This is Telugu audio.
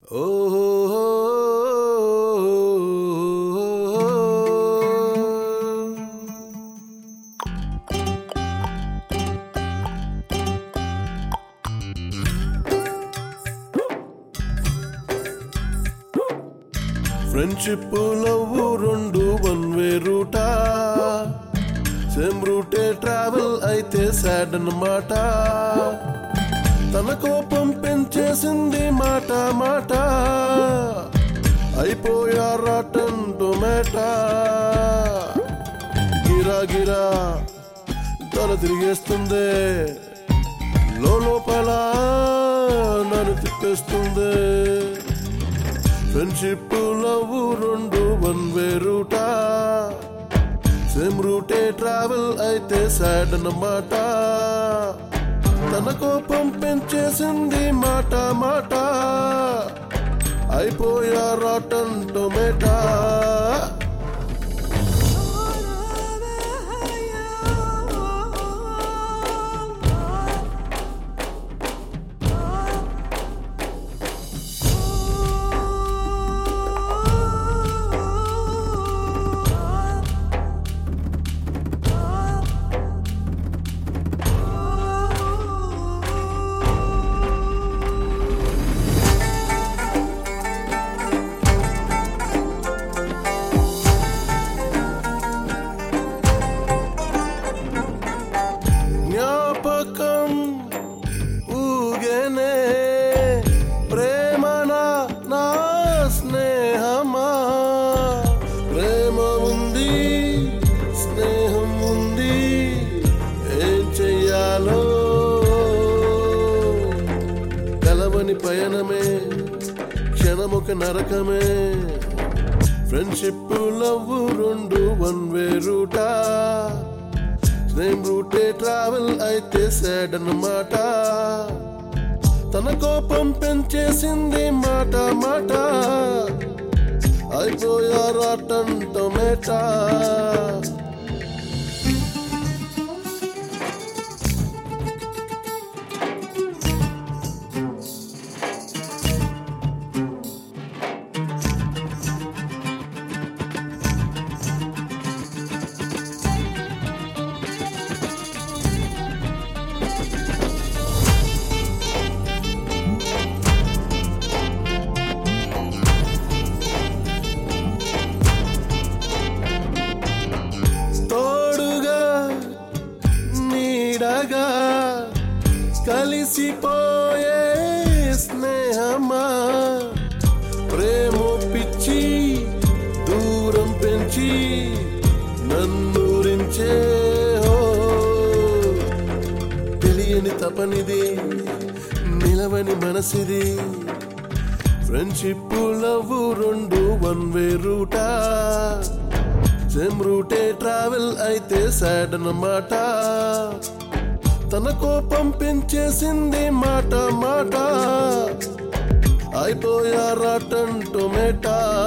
ఫ్రెండ్షిప్ లవ్ రెండు వన్ వే రూటా సేమ్ రూటే ట్రావెల్ అయితే సాడ్ అన్నమాట తన కోపం పెంచేసింది మాట మాట అయిపోయారా టొమాటా గిరా గిరా తల తిరిగేస్తుంది లోపల నన్ను తిప్పేస్తుంది ఫ్రెండ్షిప్ లవ్ రెండు వన్ వే రూటా సేమ్ రూటే ట్రావెల్ అయితే సాడ్ అన్నమాట తన కోపం పెంచేసింది మాట మాట అయిపోయా రాటన్ టొమాటా జ్ఞాపకం ఊగనే ప్రేమన నా స్నేహమా ప్రేమ ఉంది స్నేహం ఉంది ఏం చెయ్యాలో కలవని పయనమే క్షణమొక నరకమే ఫ్రెండ్షిప్ లవ్ రెండు వన్ వే రూటా సేమ్ రూటే ట్రావెల్ అయితే సాడ్ అన్నమాట తన కోపం పెంచేసింది మాట మాట అయిపోయారా టన్ టొమాటా తోడుగా నీడగా కలిసిపోయే స్నేహమా ప్రేమ పిచ్చి దూరం పెంచి నన్నురించే ఓ. తెలియని తపనిది నిలవని మనసిది ఫ్రెండ్షిప్ లవ్ రెండు వన్ వే రూటా సేమ్ రూటే ట్రావెల్ అయితే సాడ్ అన్నమాట తన కోపం పెంచేసింది మాట మాట అయిపోయారా టన్ టొమాటా